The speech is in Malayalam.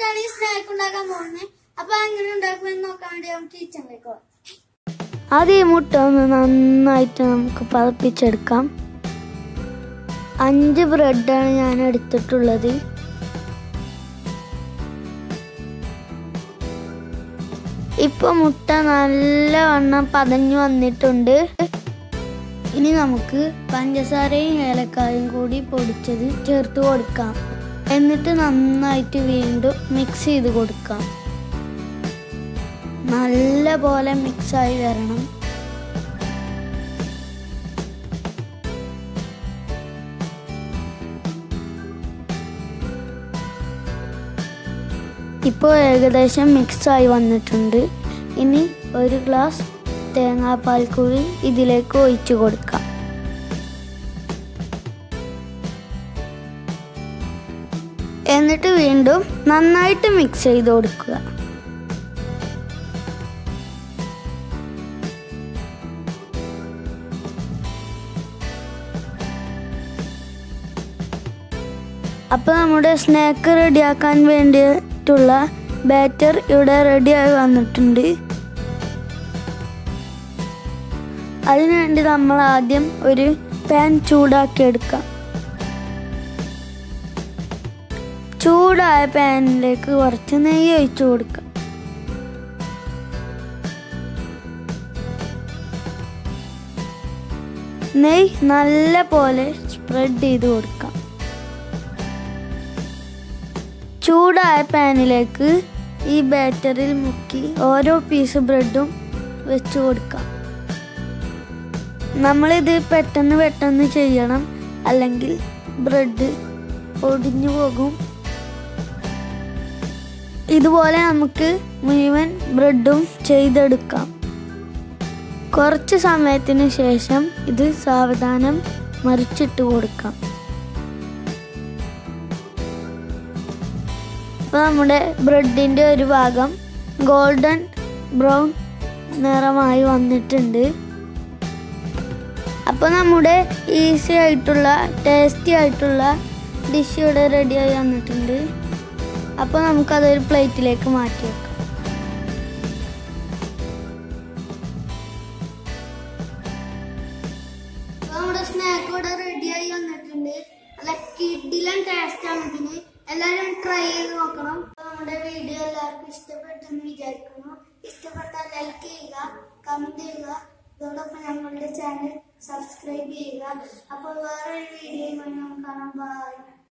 ഇന്നിട്ടാണ് ഈ സ്നാക്ക് ഉണ്ടാക്കാൻ പോകുന്നത് അപ്പൊ അങ്ങനെ ഉണ്ടാക്കുമെന്ന് നോക്കാൻ വേണ്ടി നമുക്ക് കിച്ചണിലേക്ക് പോകാം ആദ്യം ഈ മുട്ട ഒന്ന് നന്നായിട്ട് നമുക്ക് പതപ്പിച്ചെടുക്കാം അഞ്ച് ബ്രെഡാണ് ഞാൻ എടുത്തിട്ടുള്ളത് ഇപ്പൊ മുട്ട നല്ലവണ്ണം പതഞ്ഞു വന്നിട്ടുണ്ട് ഇനി നമുക്ക് പഞ്ചസാരയും ഏലക്കായും കൂടി പൊടിച്ചത് ചേർത്ത് കൊടുക്കാം എന്നിട്ട് നന്നായിട്ട് വീണ്ടും മിക്സ് ചെയ്ത് കൊടുക്കാം നല്ല പോലെ മിക്സായി വരണം ഇപ്പോൾ ഏകദേശം മിക്സായി വന്നിട്ടുണ്ട് ഇനി ഒരു ഗ്ലാസ് തേങ്ങാപ്പാൽ കൂടി ഇതിലേക്ക് ഒഴിച്ചു കൊടുക്കാം എന്നിട്ട് വീണ്ടും നന്നായിട്ട് മിക്സ് ചെയ്ത് കൊടുക്കുക അപ്പോൾ നമ്മുടെ സ്നാക്ക് റെഡിയാക്കാൻ വേണ്ടിയിട്ടുള്ള ബാറ്റർ ഇവിടെ റെഡിയായി വന്നിട്ടുണ്ട് അതിനുവേണ്ടി നമ്മൾ ആദ്യം ഒരു പാൻ ചൂടാക്കി എടുക്കാം ചൂടായ പാനിലേക്ക് കുറച്ച് നെയ്യ് ഒഴിച്ചു കൊടുക്കാം നെയ്യ് നല്ല പോലെ സ്പ്രെഡ് ചെയ്ത് കൊടുക്കാം ചൂടായ പാനിലേക്ക് ഈ ബാറ്ററിൽ മുക്കി ഓരോ പീസ് ബ്രെഡും വെച്ച് കൊടുക്കാം നമ്മളിത് പെട്ടെന്ന് പെട്ടെന്ന് ചെയ്യണം അല്ലെങ്കിൽ ബ്രെഡ് ഒടിഞ്ഞു പോകും ഇതുപോലെ നമുക്ക് മുഴുവൻ ബ്രെഡും ചെയ്തെടുക്കാം കുറച്ച് സമയത്തിന് ശേഷം ഇത് സാവധാനം മറിച്ചിട്ട് കൊടുക്കാം അപ്പോൾ നമ്മുടെ ബ്രെഡിൻ്റെ ഒരു ഭാഗം ഗോൾഡൻ ബ്രൗൺ നിറമായി വന്നിട്ടുണ്ട് അപ്പോൾ നമ്മുടെ ഈസി ആയിട്ടുള്ള ടേസ്റ്റി ആയിട്ടുള്ള ഡിഷ് ഇവിടെ റെഡിയായി വന്നിട്ടുണ്ട് അപ്പോൾ നമുക്കതൊരു പ്ലേറ്റിലേക്ക് മാറ്റി വെക്കാം അപ്പൊ നമ്മുടെ സ്നാക്ക് ഇവിടെ റെഡിയായി വന്നിട്ടുണ്ട് നല്ല കിഡിലൻ ടേസ്റ്റ് ആണ് ഇതിന് എല്ലാവരും ട്രൈ ചെയ്ത് നോക്കണം അപ്പൊ നമ്മുടെ വീഡിയോ എല്ലാവർക്കും ഇഷ്ടപ്പെട്ടെന്ന് വിചാരിക്കുന്നു ഇഷ്ടപ്പെട്ടാൽ ലൈക്ക് ചെയ്യുക കമന്റ് ചെയ്യുക ഇതോടൊപ്പം ഞങ്ങളുടെ ചാനൽ സബ്സ്ക്രൈബ് ചെയ്യുക അപ്പോൾ വേറൊരു വീഡിയോയുമായി നമുക്ക് കാണാം ബൈ